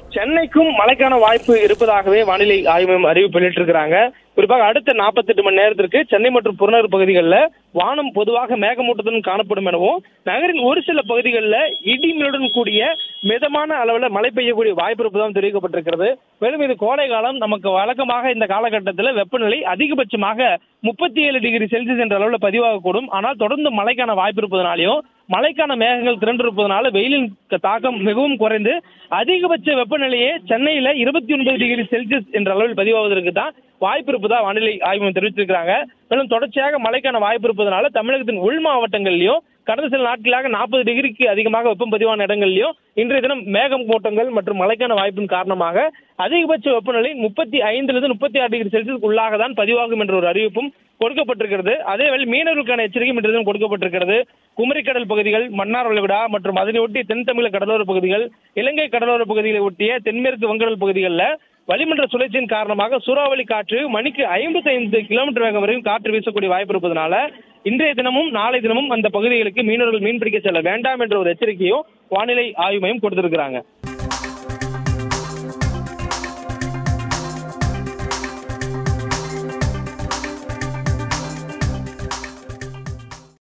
சென்னைக்கும் மழைக்கான வாய்ப்பு இருப்பதாகவே வானிலை ஆய்வு மையம் அறிவிப்பு வெளியிட்டிருக்கிறாங்க குறிப்பாக அடுத்த 48 மணி நேரத்திற்கு சென்னை மற்றும் புறநகர் பகுதிகளில் வானம் பொதுவாக மேகமூட்டத்துடன் காணப்படும் எனவும் நகரின் ஒரு சில பகுதிகளில் இடிமின்னுடன் கூடிய மிதமான அளவில் மழை பெய்யக்கூடிய வாய்ப்பு இருப்பதாகவும் தெரிவிக்கப்பட்டிருக்கிறது மேலும் இது கோடை காலம் நமக்கு வழக்கமாக இந்த காலகட்டத்தில் வெப்பநிலை அதிகபட்சமாக முப்பத்தி ஏழு டிகிரி செல்சியஸ் என்ற அளவில் பதிவாகக்கூடும் ஆனால் தொடர்ந்து மழைக்கான வாய்ப்பு இருப்பதனாலையும் மழைக்கான மேகங்கள் திரண்டிருப்பதனால வெயிலின் க- தாக்கம் மிகவும் குறைந்து அதிகபட்ச வெப்பநிலையே சென்னையில இருபத்தி ஒன்பது டிகிரி செல்சியஸ் என்ற அளவில் பதிவாவதற்கு தான் வாய்ப்பு இருப்பதா வானிலை ஆய்வு மையம் தெரிவித்திருக்கிறாங்க மேலும் தொடர்ச்சியாக மழைக்கான வாய்ப்பு இருப்பதனால தமிழகத்தின் உள் மாவட்டங்கள்லயும் கடந்த சில நாட்களாக நாற்பது டிகிரிக்கு அதிகமாக வெப்பம் பதிவான இடங்கள்லயும் இன்றைய தினம் மேகம் கூட்டங்கள் மற்றும் மழைக்கான வாய்ப்பின் காரணமாக அதிகபட்ச வெப்பநிலை முப்பத்தி ஐந்திலிருந்து முப்பத்தி ஆறு டிகிரி செல்சியஸ் உள்ளாக தான் பதிவாகும் என்ற ஒரு அறிவிப்பும் கொடுக்கப்பட்டிருக்கிறது அதேவேளை மீனவர்களுக்கான எச்சரிக்கையும் இன்றைய தினம் கொடுக்கப்பட்டிருக்கிறது குமரிக்கடல் பகுதிகள் மன்னார் வளைகுடா மற்றும் அதனை ஒட்டிய தென் தமிழக கடலோர பகுதிகள் இலங்கை கடலோர பகுதிகளை ஒட்டிய தென்மேற்கு வங்கடல் பகுதிகளில் வளிமண்டல சுழற்சியின் காரணமாக சூறாவளி காற்று மணிக்கு ஐம்பத்தி ஐந்து கிலோமீட்டர் வேகம் வரையும் காற்று வீசக்கூடிய வாய்ப்பு இருப்பதனால இன்றைய தினமும் நாளை தினமும் அந்த பகுதிகளுக்கு மீனவர்கள் மீன்பிடிக்க செல்ல வேண்டாம் என்ற ஒரு எச்சரிக்கையும் வானிலை ஆய்வு மையம் கொடுத்திருக்கிறாங்க